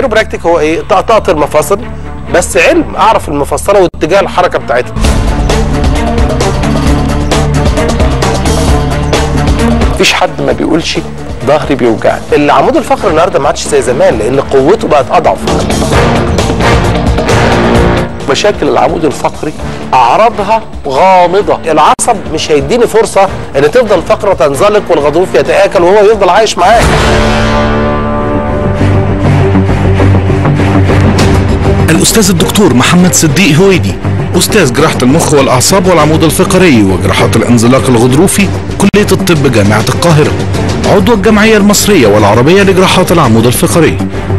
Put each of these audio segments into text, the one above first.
الكيروبراكتيك هو ايه طقطقه المفاصل بس علم اعرف المفصله واتجاه الحركه بتاعتها مفيش حد ما بيقولش ظهري بيوجعني العمود الفقري النهارده ما عادش زي زمان لان قوته بقت اضعف مشاكل العمود الفقري اعراضها غامضه العصب مش هيديني فرصه ان تفضل الفقره تنزلق والغضروف يتاكل وهو يفضل عايش معاك الأستاذ الدكتور محمد صديق هويدي أستاذ جراحة المخ والأعصاب والعمود الفقري وجراحات الانزلاق الغضروفي كلية الطب جامعة القاهرة عضو الجمعية المصرية والعربية لجراحات العمود الفقري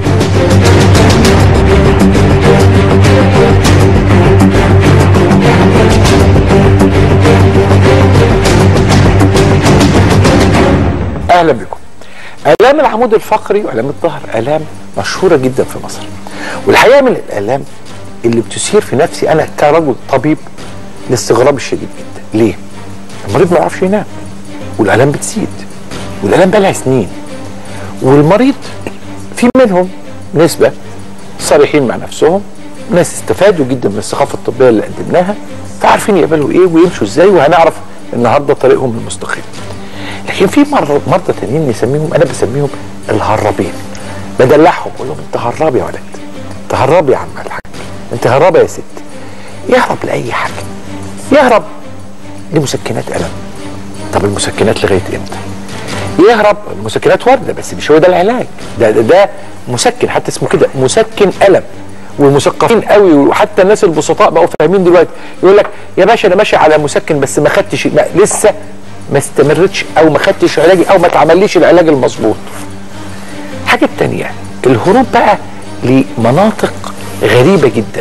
اهلا بكم الام العمود الفقري والام الظهر الام مشهوره جدا في مصر والحقيقه من الالام اللي بتثير في نفسي انا كرجل طبيب الاستغراب الشديد جدا ليه المريض ما يعرفش ينام والالام بتزيد والالام بقى لها سنين والمريض في منهم نسبه صريحين مع نفسهم ناس استفادوا جدا من الثقافه الطبيه اللي قدمناها فعارفين يقبلوا ايه ويمشوا ازاي وهنعرف النهارده طريقهم المستقيم لكن في مر- مرضى تانيين نسميهم انا بسميهم الهرابين بدلعهم اقول لهم انت هراب يا ولد انت هراب يا عم الحاج انت هرابه يا ست يهرب لاي حاجه يهرب لمسكنات الم طب المسكنات لغايه امتى؟ يهرب المسكنات وارده بس مش هو ده العلاج ده ده, ده مسكن حتى اسمه كده مسكن الم والمثقفين قوي وحتى الناس البسطاء بقوا فاهمين دلوقتي يقول لك يا باشا انا ماشي على مسكن بس ما خدتش ما لسه ما استمرتش او ما خدتش علاجي او ما اتعمليش العلاج المظبوط الحاجه الثانيه الهروب بقى لمناطق غريبه جدا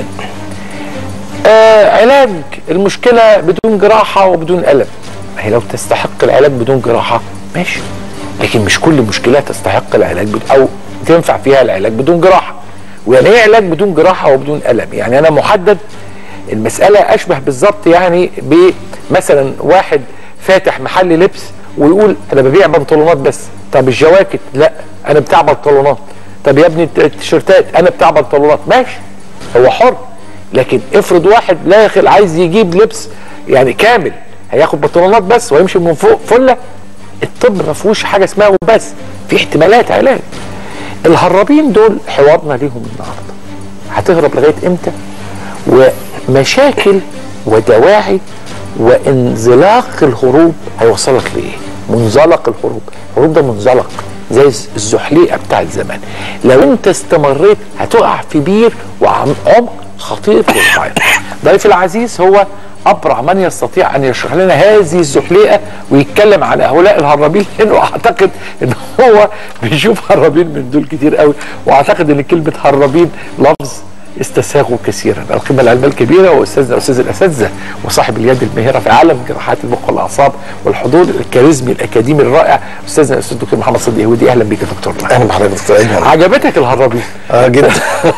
آه علاج المشكله بدون جراحه وبدون الم ما هي لو تستحق العلاج بدون جراحه ماشي لكن مش كل مشكله تستحق العلاج بد... او تنفع فيها العلاج بدون جراحه ويعني ايه علاج بدون جراحه وبدون الم يعني انا محدد المساله اشبه بالظبط يعني بمثلا واحد فاتح محل لبس ويقول انا ببيع بنطلونات بس طب الجواكت لا انا بتاع بنطلونات طب يا ابني الت- التيشيرتات انا بتاع بنطلونات ماشي هو حر لكن افرض واحد داخل عايز يجيب لبس يعني كامل هياخد بنطلونات بس ويمشي من فوق فله الطب ما فيهوش حاجه اسمها وبس في احتمالات علاج الهرابين دول حوارنا ليهم النهارده هتهرب لغايه امتى ومشاكل ودواعي وانزلاق الهروب هيوصلك لايه منزلق الهروب الهروب ده منزلق زي الزحليقه بتاعت زمان لو انت استمريت هتقع في بير وعمق خطير للغايه ضيف العزيز هو ابرع من يستطيع ان يشرح لنا هذه الزحليقه ويتكلم عن هؤلاء الهرابين لانه اعتقد ان هو بيشوف هرابين من دول كتير قوي واعتقد ان كلمه هرابين لفظ استساغوا كثيرا القيمه العلميه الكبيره واستاذنا استاذ الاساتذه وصاحب اليد الماهره في عالم جراحات المخ والاعصاب والحضور الكاريزمي الاكاديمي الرائع استاذنا الاستاذ الدكتور محمد صديق يهودي اهلا بك يا دكتور اهلا بحضرتك يا دكتور ايمن عجبتك الهرابين اه جدا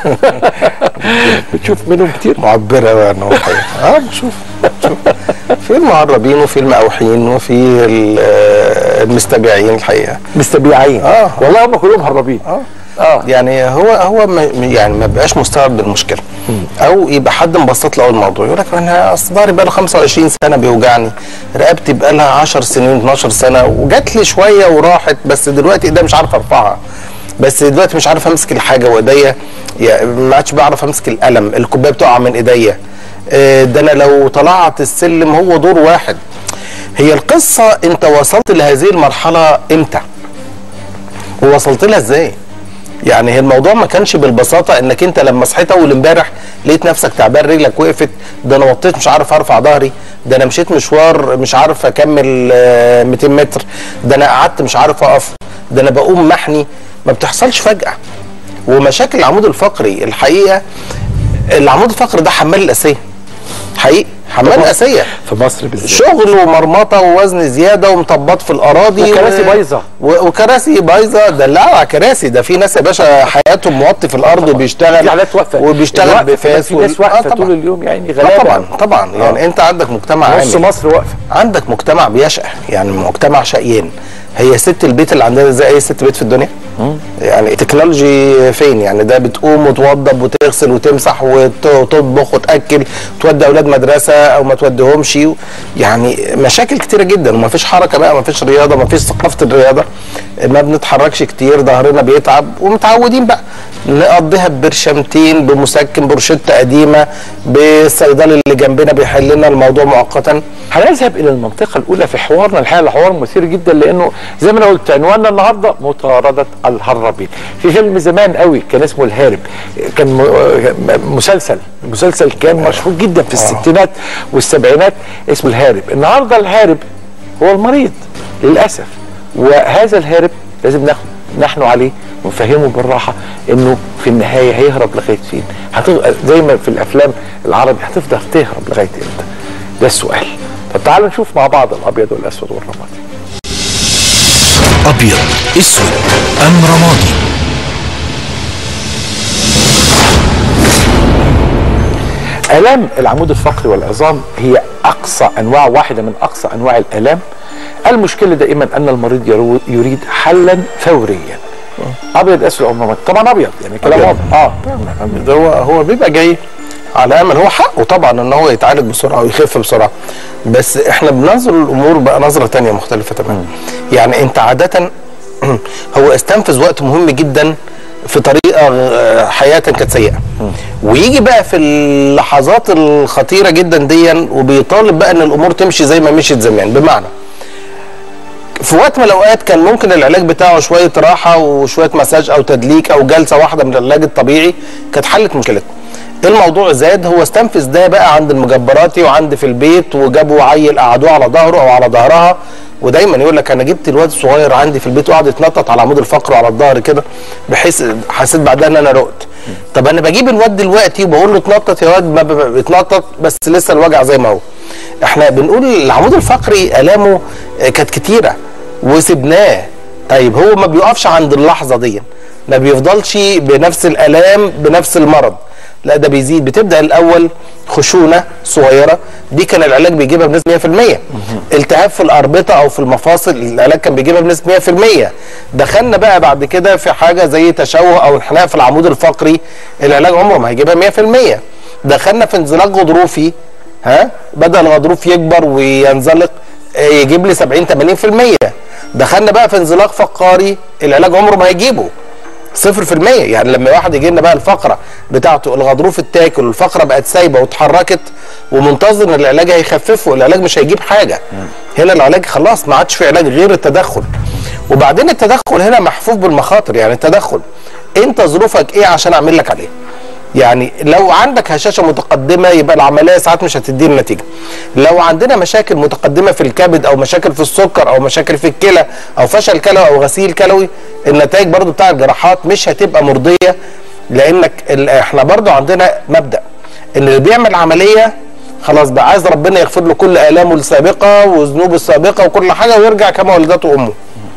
بتشوف منهم كتير معبره قوي عنهم الحقيقه اه بشوف بشوف في المعربين وفي المقاوحين وفي ال- آه، المستبيعين الحقيقه مستبيعين آه. والله هم كلهم هرابين اه اه يعني هو هو ما يعني ما بقاش مستوعب بالمشكله او يبقى حد مبسط له الموضوع يقول لك انا اصل ظهري بقى له 25 سنه بيوجعني رقبتي بقى لها 10 سنين 12 سنه وجات لي شويه وراحت بس دلوقتي ايديا مش عارف ارفعها بس دلوقتي مش عارف امسك الحاجه وايديا يعني ما عادش بعرف امسك القلم الكوبايه بتقع من ايديا آه، ده انا لو طلعت السلم هو دور واحد هي القصه انت وصلت لهذه المرحله امتى ووصلت لها ازاي يعني هي الموضوع ما كانش بالبساطه انك انت لما صحيت اول امبارح لقيت نفسك تعبان رجلك وقفت ده انا وطيت مش عارف ارفع ظهري ده انا مشيت مشوار مش عارف اكمل آه، 200 متر ده انا قعدت مش عارف اقف ده انا بقوم محني ما بتحصلش فجاه ومشاكل العمود الفقري الحقيقه العمود الفقري ده حمال الاسيه حقيقي حمال الاسيه في مصر بالذات شغل ومرمطه ووزن زياده ومطبات في الاراضي وكراسي بايظة. و- وكراسي بايظه ده لا على كراسي ده في ناس يا باشا حياتهم موطي في الارض وبيشتغل في حالات واقفه وبيشتغل الوقفة بفاس في ناس وال- آه واقفه طبعاً. طول اليوم يعني آه غلابه طبعا طبعا يعني انت عندك مجتمع نص عامل مصر واقفه عندك مجتمع بيشقى يعني مجتمع شقيان هي ست البيت اللي عندنا زي اي ست بيت في الدنيا يعني التكنولوجي فين يعني ده بتقوم وتوضب وتغسل وتمسح وت- وتطبخ وتاكل تودي اولاد مدرسه او ما توديهمش يعني مشاكل كتيره جدا وما فيش حركه بقى ما فيش رياضه ما فيش ثقافه الرياضه ما بنتحركش كتير ظهرنا بيتعب ومتعودين بقى نقضيها ببرشامتين بمسكن بروشته قديمه بالصيدلي اللي جنبنا بيحل لنا الموضوع مؤقتا هنذهب الى المنطقه الاولى في حوارنا الحقيقه حوار مثير جدا لانه زي ما انا قلت عنواننا النهارده مطارده الهرابين في فيلم زمان قوي كان اسمه الهارب كان م- مسلسل مسلسل كان مشهور جدا في الستينات والسبعينات اسمه الهارب النهارده الهارب هو المريض للاسف وهذا الهارب لازم ناخد نحن عليه ونفهمه بالراحه انه في النهايه هيهرب لغايه فين؟ هتغ... زي ما في الافلام العربي هتفضل تهرب لغايه امتى؟ ده السؤال. طب تعالوا نشوف مع بعض الابيض والاسود والرمادي. أبيض أسود أم رمادي الام العمود الفقري والعظام هي اقصى انواع واحده من اقصى انواع الالام. المشكله دائما ان المريض يرو- يريد حلا فوريا. ابيض اسود ام رمادي طبعا ابيض يعني كلام أبيض. واضح اه ده هو هو بيبقى جاي على امل هو حقه طبعا ان هو يتعالج بسرعه ويخف بسرعه بس احنا بننظر الامور بقى نظره تانية مختلفه تماما يعني انت عاده هو استنفذ وقت مهم جدا في طريقه آه، حياه كانت سيئه ويجي بقى في اللحظات الخطيره جدا دي وبيطالب بقى ان الامور تمشي زي ما مشيت زمان بمعنى في وقت من الاوقات كان ممكن العلاج بتاعه شويه راحه وشويه مساج او تدليك او جلسه واحده من العلاج الطبيعي كانت حلت مشكلته الموضوع زاد هو استنفذ ده بقى عند المجبراتي وعند في البيت وجابوا عيل قعدوه على ظهره او على ظهرها ودايما يقول لك انا جبت الواد الصغير عندي في البيت وقعد يتنطط على عمود الفقر وعلى الظهر كده بحيث حسيت بعدها ان انا رقت طب انا بجيب الواد دلوقتي وبقول له اتنطط يا واد ما ب- بيتنطط بس لسه الوجع زي ما هو احنا بنقول العمود الفقري الامه آه، كانت كتيره وسبناه طيب هو ما بيقفش عند اللحظه دي ما بيفضلش بنفس الالام بنفس المرض لا ده بيزيد بتبدا الاول خشونه صغيره دي كان العلاج بيجيبها بنسبه 100% التهاب في الاربطه او في المفاصل العلاج كان بيجيبها بنسبه 100% دخلنا بقى بعد كده في حاجه زي تشوه او انحناء في العمود الفقري العلاج عمره ما هيجيبها 100% دخلنا في انزلاق غضروفي ها بدا الغضروف يكبر وينزلق آه، يجيب لي 70 80% دخلنا بقى في انزلاق فقاري العلاج عمره ما هيجيبه صفر في المية يعني لما واحد يجي لنا بقى الفقرة بتاعته الغضروف التاكل والفقرة بقت سايبة واتحركت ومنتظر ان العلاج هيخففه العلاج مش هيجيب حاجة هنا العلاج خلاص ما عادش في علاج غير التدخل وبعدين التدخل هنا محفوف بالمخاطر يعني التدخل انت ظروفك ايه عشان اعمل لك عليه يعني لو عندك هشاشه متقدمه يبقى العمليه ساعات مش هتدي النتيجه لو عندنا مشاكل متقدمه في الكبد او مشاكل في السكر او مشاكل في الكلى او فشل كلوي او غسيل كلوي النتائج برضو بتاع الجراحات مش هتبقى مرضيه لانك ال- احنا برضو عندنا مبدا ان اللي بيعمل عمليه خلاص بقى عايز ربنا يغفر له كل الامه السابقه وذنوبه السابقه وكل حاجه ويرجع كما ولدته امه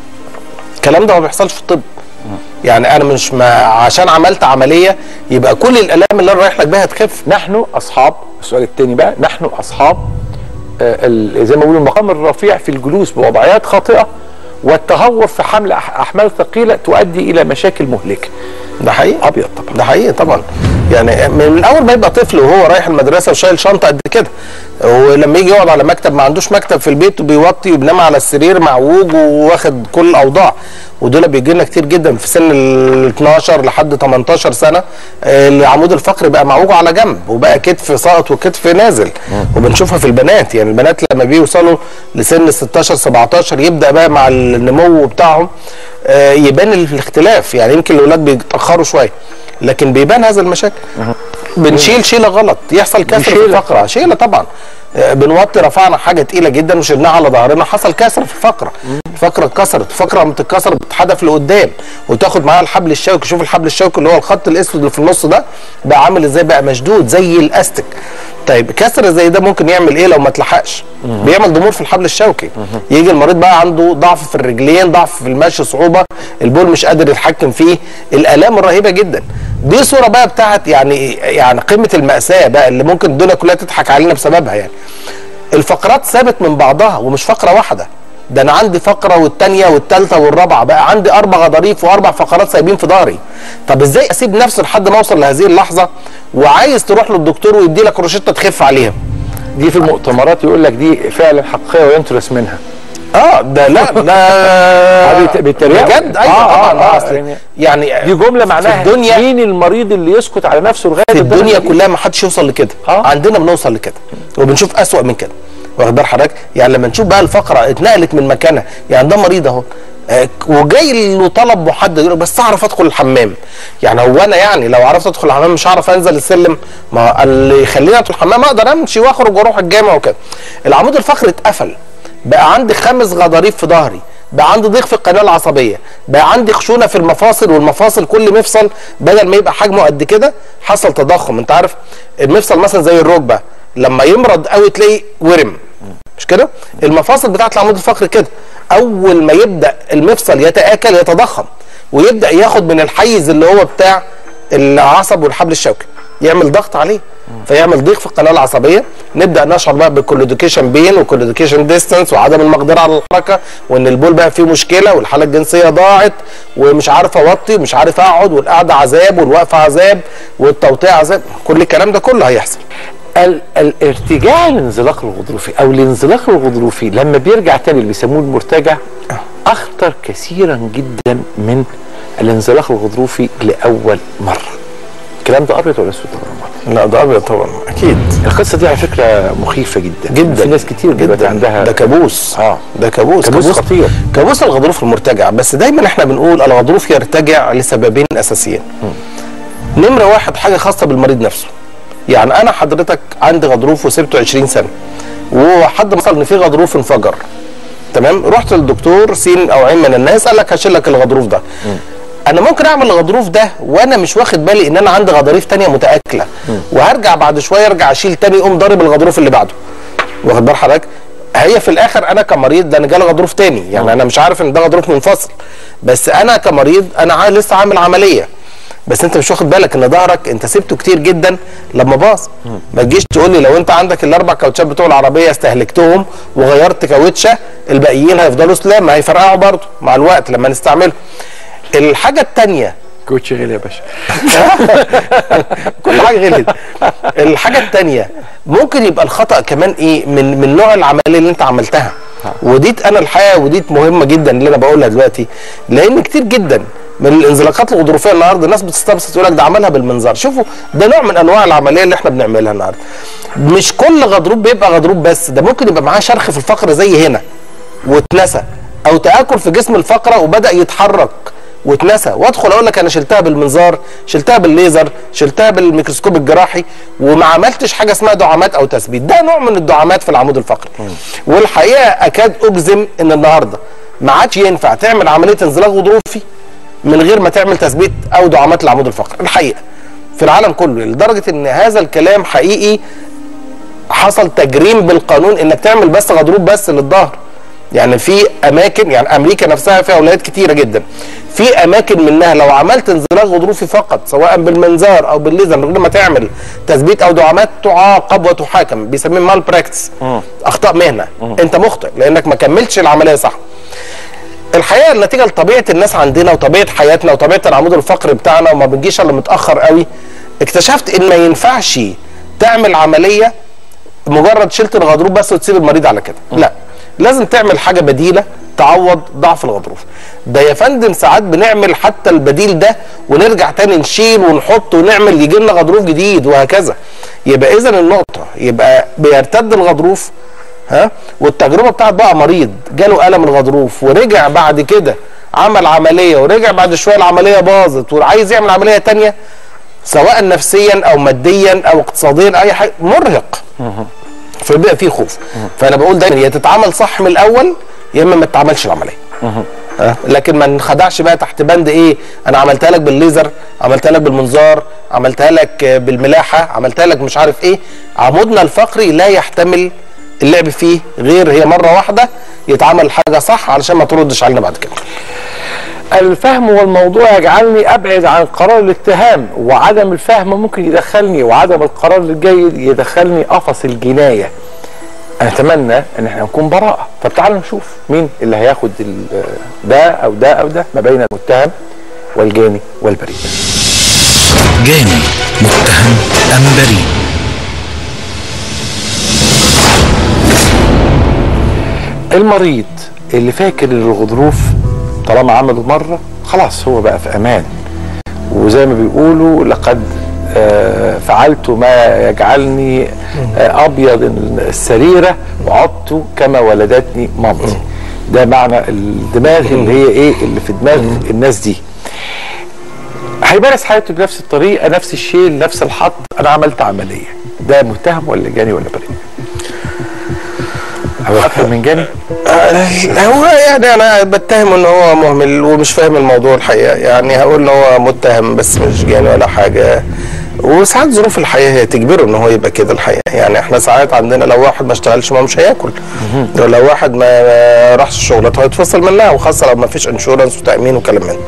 الكلام ده ما بيحصلش في الطب يعني انا مش ما عشان عملت عمليه يبقى كل الالام اللي انا رايح لك بيها تخف نحن اصحاب السؤال الثاني بقى نحن اصحاب آه، ال- زي ما بيقولوا المقام الرفيع في الجلوس بوضعيات خاطئه والتهور في حمل أح- احمال ثقيله تؤدي الى مشاكل مهلكه ده حقيقي ابيض طبعا ده حقيقي طبعا يعني من اول ما يبقى طفل وهو رايح المدرسه وشايل شنطه قد كده ولما يجي يقعد على مكتب ما عندوش مكتب في البيت وبيوطي وبينام على السرير معوج وواخد كل الاوضاع ودول بيجي لنا كتير جدا في سن ال 12 لحد 18 سنه آه، العمود الفقري بقى معوج على جنب وبقى كتف ساقط وكتف نازل وبنشوفها في البنات يعني البنات لما بيوصلوا لسن ال 16 17 يبدا بقى مع النمو بتاعهم آه، يبان الاختلاف يعني يمكن الاولاد بيتاخروا شويه لكن بيبان هذا المشاكل بنشيل شيله غلط يحصل كسر في شيلة. الفقره شيله طبعا آه، بنوطي رفعنا حاجه تقيله جدا وشلناها على ظهرنا حصل كسر في الفقره الفقره اتكسرت الفقره لما تتكسر بتتحدف لقدام وتاخد معاها الحبل الشوكي شوف الحبل الشوكي اللي هو الخط الاسود اللي في النص ده بقى عامل ازاي بقى مشدود زي الاستك طيب كسر زي ده ممكن يعمل ايه لو ما اتلحقش بيعمل ضمور في الحبل الشوكي يجي المريض بقى عنده ضعف في الرجلين ضعف في المشي صعوبه البول مش قادر يتحكم فيه الالام الرهيبه جدا دي صوره بقى بتاعت يعني يعني قمه الماساه بقى اللي ممكن الدنيا كلها تضحك علينا بسببها يعني الفقرات ثابت من بعضها ومش فقره واحده ده انا عندي فقره والثانيه والثالثه والرابعه بقى عندي اربع غضاريف واربع فقرات سايبين في ظهري طب ازاي اسيب نفسي لحد ما اوصل لهذه اللحظه وعايز تروح للدكتور ويدي لك روشته تخف عليها دي في المؤتمرات يقول لك دي فعلا حقيقيه وينترس منها اه ده لا ده بيت- بيتريقوا. بجد ايوه آه، آه، طبعا آه، آه، أصل يعني- يعني دي جمله معناها في الدنيا مين المريض اللي يسكت على نفسه لغايه في الدرجة الدنيا دي؟ كلها ما حدش يوصل لكده آه. عندنا بنوصل لكده وبنشوف اسوأ من كده واخد بال حضرتك يعني لما نشوف بقى الفقره اتنقلت من مكانها يعني ده مريض اهو آه، وجاي له طلب محدد يقول لك بس اعرف ادخل الحمام يعني هو انا يعني لو عرفت ادخل الحمام مش هعرف انزل السلم ما اللي يخليني ادخل الحمام اقدر امشي واخرج واروح الجامع وكده العمود الفقري اتقفل بقى عندي خمس غضاريف في ظهري بقى عندي ضيق في القناه العصبيه بقى عندي خشونه في المفاصل والمفاصل كل مفصل بدل ما يبقى حجمه قد كده حصل تضخم انت عارف المفصل مثلا زي الركبه لما يمرض قوي تلاقي ورم مش كده المفاصل بتاعت العمود الفقري كده اول ما يبدا المفصل يتاكل يتضخم ويبدا ياخد من الحيز اللي هو بتاع العصب والحبل الشوكي يعمل ضغط عليه فيعمل ضيق في القناه العصبيه نبدا نشعر بقى بالكولوديكيشن بين والكولوديكيشن ديستانس وعدم المقدره على الحركه وان البول بقى فيه مشكله والحاله الجنسيه ضاعت ومش عارف اوطي ومش عارف اقعد والقعده عذاب والوقفه عذاب والتوطيع عذاب كل الكلام ده كله هيحصل ال- الارتجاع الانزلاق الغضروفي او الانزلاق الغضروفي لما بيرجع تاني اللي بيسموه المرتجع اخطر كثيرا جدا من الانزلاق الغضروفي لاول مره الكلام ده ابيض ولا اسود يا رمضان؟ لا ده ابيض طبعا اكيد القصه دي على فكره مخيفه جدا جدا في ناس كتير دلوقتي جدا عندها ده كابوس اه ده كابوس كابوس خطير. كابوس الغضروف المرتجع بس دايما احنا بنقول الغضروف يرتجع لسببين اساسيين نمره واحد حاجه خاصه بالمريض نفسه يعني انا حضرتك عندي غضروف وسبته 20 سنه وحد وصل ان في غضروف انفجر تمام رحت للدكتور سين او عين من الناس قال لك هشيل لك الغضروف ده انا ممكن اعمل الغضروف ده وانا مش واخد بالي ان انا عندي غضاريف تانية متاكله وهرجع بعد شويه ارجع اشيل تاني يقوم ضارب الغضروف اللي بعده واخد بال حضرتك هي في الاخر انا كمريض ده انا جالي غضروف تاني يعني انا مش عارف ان ده غضروف منفصل بس انا كمريض انا عا- لسه عامل عمليه بس انت مش واخد بالك ان ظهرك انت سبته كتير جدا لما باظ ما تجيش تقول لي لو انت عندك الاربع كاوتشات بتوع العربيه استهلكتهم وغيرت كاوتشه الباقيين هيفضلوا سلام هيفرقعوا برضه مع الوقت لما نستعملهم الحاجه الثانيه كوتش غالي يا باشا كل حاجه غلط الحاجه الثانيه ممكن يبقى الخطا كمان ايه من من نوع العمليه اللي انت عملتها وديت انا الحقيقه وديت مهمه جدا اللي انا بقولها دلوقتي لان كتير جدا من الانزلاقات الغضروفيه النهارده الناس بتستبسط تقول لك ده عملها بالمنظار شوفوا ده نوع من انواع العمليه اللي احنا بنعملها النهارده مش كل غضروف بيبقى غضروف بس ده ممكن يبقى معاه شرخ في الفقره زي هنا واتنسى او تاكل في جسم الفقره وبدا يتحرك واتنسى وادخل اقول لك انا شلتها بالمنظار شلتها بالليزر شلتها بالميكروسكوب الجراحي وما عملتش حاجه اسمها دعامات او تثبيت ده نوع من الدعامات في العمود الفقري والحقيقه اكاد اجزم ان النهارده ما عادش ينفع تعمل عمليه انزلاق غضروفي من غير ما تعمل تثبيت او دعامات العمود الفقري الحقيقه في العالم كله لدرجه ان هذا الكلام حقيقي حصل تجريم بالقانون انك تعمل بس غضروف بس للظهر يعني في اماكن يعني امريكا نفسها فيها ولايات كتيره جدا في اماكن منها لو عملت انزلاق غضروفي فقط سواء بالمنظار او بالليزر من غير ما تعمل تثبيت او دعامات تعاقب وتحاكم بيسميه مال براكتس اخطاء مهنه انت مخطئ لانك ما كملتش العمليه صح الحقيقه النتيجه لطبيعه الناس عندنا وطبيعه حياتنا وطبيعه العمود الفقري بتاعنا وما بنجيش الا متاخر قوي اكتشفت ان ما ينفعش تعمل عمليه مجرد شلت الغضروف بس وتسيب المريض على كده لا لازم تعمل حاجه بديله تعوض ضعف الغضروف ده يا فندم ساعات بنعمل حتى البديل ده ونرجع تاني نشيل ونحط ونعمل يجي لنا غضروف جديد وهكذا يبقى اذا النقطه يبقى بيرتد الغضروف ها والتجربه بتاعت بقى مريض جاله الم الغضروف ورجع بعد كده عمل عمليه ورجع بعد شويه العمليه باظت وعايز يعمل عمليه تانية سواء نفسيا او ماديا او اقتصاديا اي حاجه مرهق فبيبقى فيه خوف فانا بقول دايما يا تتعمل صح من الاول يا اما ما تتعملش العمليه ها؟ لكن ما نخدعش بقى تحت بند ايه انا عملتها لك بالليزر عملتها لك بالمنظار عملتها لك آه، بالملاحه عملتها لك مش عارف ايه عمودنا الفقري لا يحتمل اللعب فيه غير هي مره واحده يتعمل حاجه صح علشان ما تردش علينا بعد كده الفهم والموضوع يجعلني ابعد عن قرار الاتهام وعدم الفهم ممكن يدخلني وعدم القرار الجيد يدخلني قفص الجنايه انا اتمنى ان احنا نكون براءه طب تعالوا نشوف مين اللي هياخد ال- ده او ده او ده ما بين المتهم والجاني والبريء جاني متهم أم بريء المريض اللي فاكر ان الغضروف طالما عمله مره خلاص هو بقى في امان وزي ما بيقولوا لقد آه، فعلت ما يجعلني آه، ابيض السريره وعدت كما ولدتني مامتي ده معنى الدماغ اللي هي ايه اللي في دماغ الناس دي هيمارس حياته بنفس الطريقه نفس الشيء نفس الحط انا عملت عمليه ده متهم ولا جاني ولا بريء هو اكتر من جاني آه، هو يعني انا بتهم ان هو مهمل ومش فاهم الموضوع الحقيقه يعني هقول ان هو متهم بس مش جاني ولا حاجه وساعات ظروف الحياه هي تجبره ان هو يبقى كده الحقيقه يعني احنا ساعات عندنا لو واحد ما اشتغلش ما مش هياكل لو واحد ما راحش شغلته هيتفصل منها وخاصه لو ما فيش انشورنس وتامين وكلام من ده.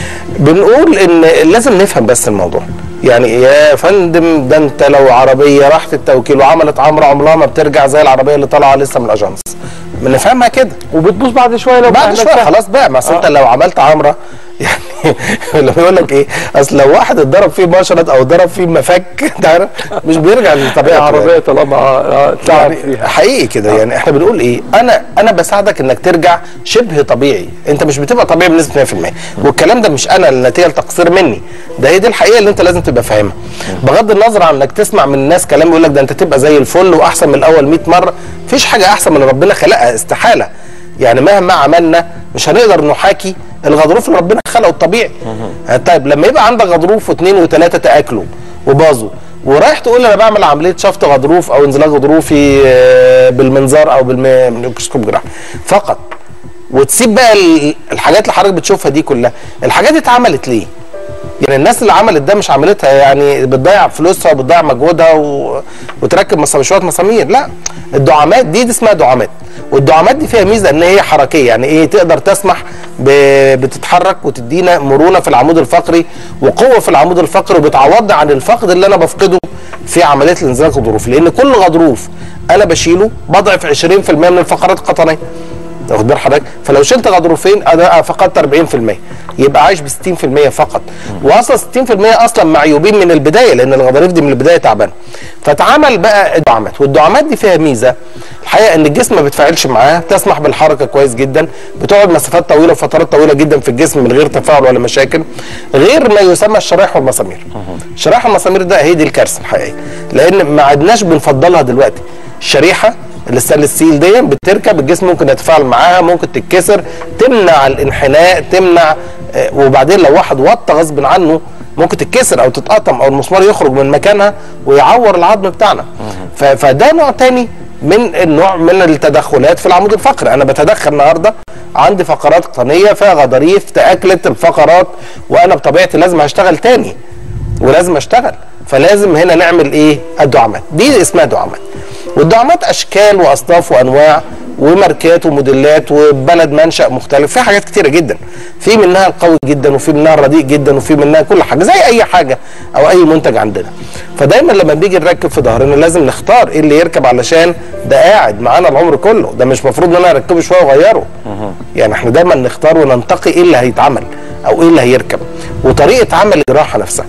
بنقول ان لازم نفهم بس الموضوع يعني يا فندم ده انت لو عربيه راحت التوكيل وعملت عمره عمرها ما بترجع زي العربيه اللي طالعه لسه من الاجانس بنفهمها كده وبتبوظ بعد شويه لو بعد ما شويه عملتها. خلاص بقى ما أصل انت آه. لو عملت عمره يعني لو يقول لك ايه اصل لو واحد اتضرب فيه مشرط او اتضرب فيه مفك انت عارف مش بيرجع للطبيعه عربيه طالما آه، تعب يعني فيها حقيقي كده يعني احنا بنقول ايه انا انا بساعدك انك ترجع شبه طبيعي انت مش بتبقى طبيعي بنسبه 100% والكلام ده مش انا النتيجه لتقصير مني ده هي دي الحقيقه اللي انت لازم تبقى فاهمها بغض النظر عن انك تسمع من الناس كلام يقول لك ده انت تبقى زي الفل واحسن من الاول 100 مره مفيش حاجه احسن من اللي ربنا خلقها استحاله يعني مهما عملنا مش هنقدر نحاكي الغضروف اللي ربنا خلقه الطبيعي طيب لما يبقى عندك غضروف واثنين وثلاثه تاكلوا وباظوا ورايح تقول انا بعمل عمليه شفط غضروف او انزلاق غضروفي آه، بالمنظار او بالميكروسكوب جراحي فقط وتسيب بقى ال- الحاجات اللي حضرتك بتشوفها دي كلها الحاجات دي اتعملت ليه يعني الناس اللي عملت ده مش عملتها يعني بتضيع فلوسها وبتضيع مجهودها و... وتركب مسامير شويه مسامير لا الدعامات دي, دي اسمها دعامات والدعامات دي فيها ميزه ان هي حركيه يعني ايه تقدر تسمح ب... بتتحرك وتدينا مرونه في العمود الفقري وقوه في العمود الفقري وبتعوضني عن الفقد اللي انا بفقده في عمليه الانزلاق الغضروفي لان كل غضروف انا بشيله بضعف 20% من الفقرات القطنيه واخد بال حضرتك فلو شلت غضروفين انا فقدت 40% يبقى عايش ب 60% فقط واصلا 60% اصلا معيوبين من البدايه لان الغضاريف دي من البدايه تعبانه فتعمل بقى الدعامات والدعامات دي فيها ميزه الحقيقه ان الجسم ما بيتفاعلش معاها تسمح بالحركه كويس جدا بتقعد مسافات طويله وفترات طويله جدا في الجسم من غير تفاعل ولا مشاكل غير ما يسمى الشرايح والمسامير الشرايح والمسامير ده هي دي الكارثه الحقيقيه لان ما عدناش بنفضلها دلوقتي الشريحه الستانلس ستيل دي بتركب الجسم ممكن يتفاعل معاها ممكن تتكسر تمنع الانحناء تمنع آه، وبعدين لو واحد وطى غصب عنه ممكن تتكسر او تتقطم او المسمار يخرج من مكانها ويعور العظم بتاعنا ف- فده نوع تاني من النوع من التدخلات في العمود الفقري انا بتدخل النهارده عندي فقرات قطنيه فيها غضاريف تاكلت الفقرات وانا بطبيعتي لازم هشتغل تاني ولازم اشتغل فلازم هنا نعمل ايه الدعامات دي اسمها دعامات والدعامات اشكال واصناف وانواع وماركات وموديلات وبلد منشا مختلف في حاجات كتيره جدا في منها القوي جدا وفي منها الرديء جدا وفي منها كل حاجه زي اي حاجه او اي منتج عندنا فدايما لما بنيجي نركب في ظهرنا لازم نختار ايه اللي يركب علشان ده قاعد معانا العمر كله ده مش مفروض ان انا اركبه شويه واغيره يعني احنا دايما نختار وننتقي ايه اللي هيتعمل او ايه اللي هيركب وطريقه عمل الجراحه نفسها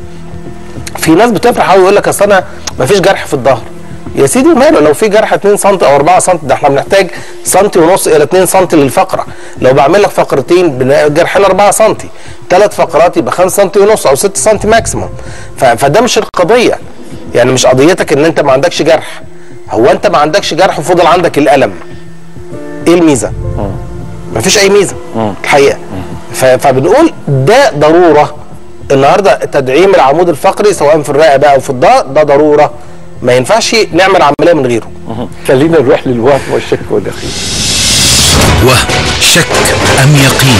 في ناس بتفرح قوي يقول لك اصل انا مفيش جرح في الظهر يا سيدي ماله لو في جرح 2 سم او 4 سم ده احنا بنحتاج سنتي ونص الى 2 سم للفقره لو بعمل لك فقرتين بن- جرحين 4 سم ثلاث فقرات يبقى 5 سم ونص او 6 سم ماكسيموم ف- فده مش القضيه يعني مش قضيتك ان انت ما عندكش جرح هو انت ما عندكش جرح وفضل عندك الالم ايه الميزه مفيش اي ميزه الحقيقه ف- فبنقول ده ضروره النهارده تدعيم العمود الفقري سواء في الرقبه او في الظهر ده ضروره ما ينفعش نعمل عمليه من غيره خلينا نروح للوهم والشك واليقين وهم شك أم يقين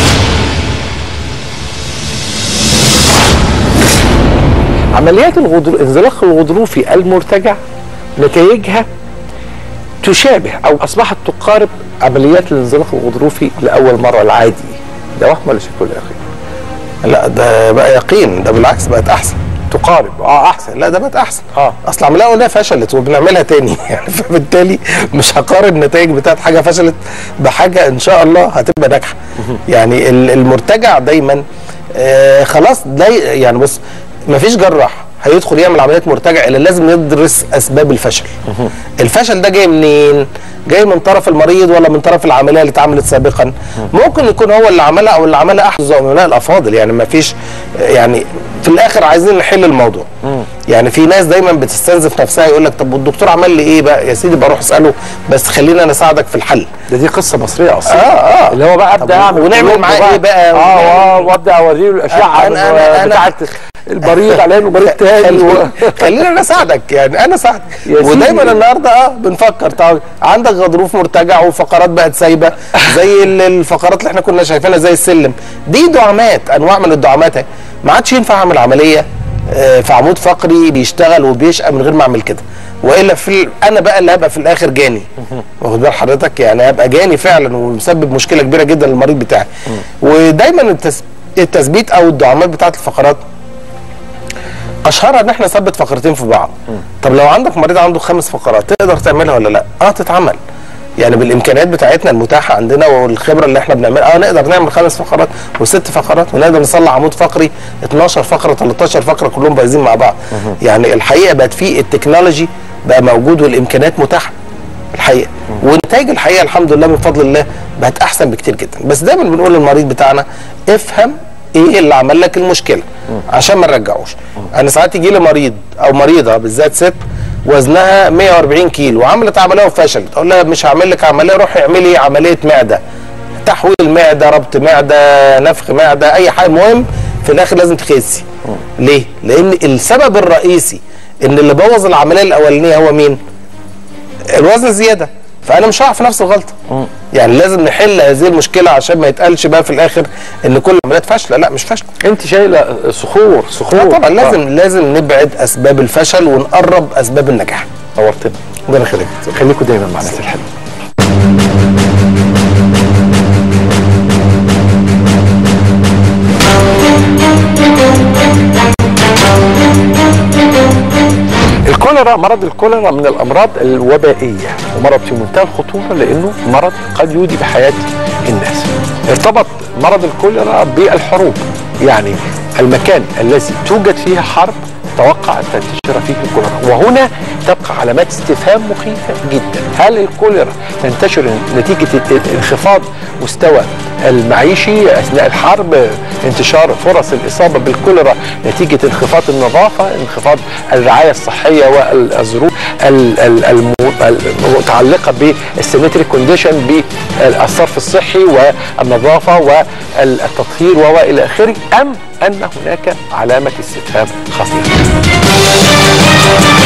عمليات الغضر... الانزلاق الغضروفي المرتجع نتائجها تشابه او اصبحت تقارب عمليات الانزلاق الغضروفي لاول مره العادي ده وهم ولا شك ولا يقين؟ لا ده بقى يقين ده بالعكس بقت احسن تقارب اه احسن لا ده بقت احسن آه. اصل العمليه الاولانيه فشلت وبنعملها تاني يعني فبالتالي مش هقارن النتائج بتاعت حاجه فشلت بحاجه ان شاء الله هتبقى ناجحه يعني ال- المرتجع دايما آه خلاص ده يعني بص مفيش جراح هيدخل يعمل عمليات مرتجع الا لازم يدرس اسباب الفشل الفشل ده جاي منين جاي من طرف المريض ولا من طرف العمليه اللي اتعملت سابقا ممكن يكون هو اللي عملها او اللي عملها احد الزملاء الافاضل يعني ما فيش يعني في الاخر عايزين نحل الموضوع يعني في ناس دايما بتستنزف نفسها يقول لك طب والدكتور عمل لي ايه بقى يا سيدي بروح اساله بس خليني انا اساعدك في الحل ده دي قصه مصريه اصلا اه اه اللي هو بقى طب ابدا اعمل ونعمل قلوب معاه ايه بقى؟ اه اه وابدا اوريه الاشعه أنا- أنا- أنا- بتاعت المريض على انه مريض تاني و... خلي- خلينا انا اساعدك يعني انا اساعدك يا سيدي. ودايما النهارده اه بنفكر طب عندك غضروف مرتجع وفقرات بقت سايبه زي ال- الفقرات اللي احنا كنا شايفينها زي السلم دي دعامات انواع من الدعامات اهي. ما عادش ينفع اعمل عمليه آه، في عمود فقري بيشتغل وبيشقى من غير ما اعمل كده والا في ال- انا بقى اللي هبقى في الاخر جاني واخد بال حضرتك يعني هبقى جاني فعلا ومسبب مشكله كبيره جدا للمريض بتاعي ودايما التس- التثبيت او الدعامات بتاعت الفقرات اشهرها ان احنا نثبت فقرتين في بعض طب لو عندك مريض عنده خمس فقرات تقدر تعملها ولا لا اه تتعمل يعني بالامكانيات بتاعتنا المتاحه عندنا والخبره اللي احنا بنعملها اه نقدر نعمل خمس فقرات وست فقرات ونقدر نصلح عمود فقري 12 فقره 13 فقره كلهم بايظين مع بعض يعني الحقيقه بقت في التكنولوجي بقى موجود والامكانيات متاحه الحقيقه ونتائج الحقيقه الحمد لله من فضل الله بقت احسن بكتير جدا بس دايما بنقول للمريض بتاعنا افهم ايه اللي عمل لك المشكله عشان ما نرجعوش انا ساعات يجي لي مريض او مريضه بالذات ست وزنها 140 كيلو وعملت عمليه وفشلت اقول لها مش هعمل لك عمليه روحي اعملي عمليه معده تحويل معده ربط معده نفخ معده اي حاجه المهم في الاخر لازم تخسي ليه لان السبب الرئيسي ان اللي بوظ العمليه الاولانيه هو مين الوزن زياده فانا مش هقع في نفس الغلطه يعني لازم نحل هذه المشكله عشان ما يتقالش بقى في الاخر ان كل العمليات فاشله لا مش فاشله انت شايله صخور صخور لا طبعا آه. لازم لازم نبعد اسباب الفشل ونقرب اسباب النجاح نورتنا ربنا يخليك خليكم دايما مع ناس الحلوه الكوليرا مرض الكوليرا من الامراض الوبائيه ومرض في منتهى الخطوره لانه مرض قد يودي بحياه الناس ارتبط مرض الكوليرا بالحروب يعني المكان الذي توجد فيه حرب توقع ان تنتشر فيه الكوليرا وهنا تبقى علامات استفهام مخيفه جدا هل الكوليرا تنتشر نتيجه انخفاض مستوى المعيشي اثناء الحرب انتشار فرص الاصابه بالكوليرا نتيجه انخفاض النظافه انخفاض الرعايه الصحيه والظروف ال- ال- الم- المتعلقه بالسانيتري كونديشن بالصرف الصحي والنظافه والتطهير والى اخره ام ان هناك علامه استفهام خطيره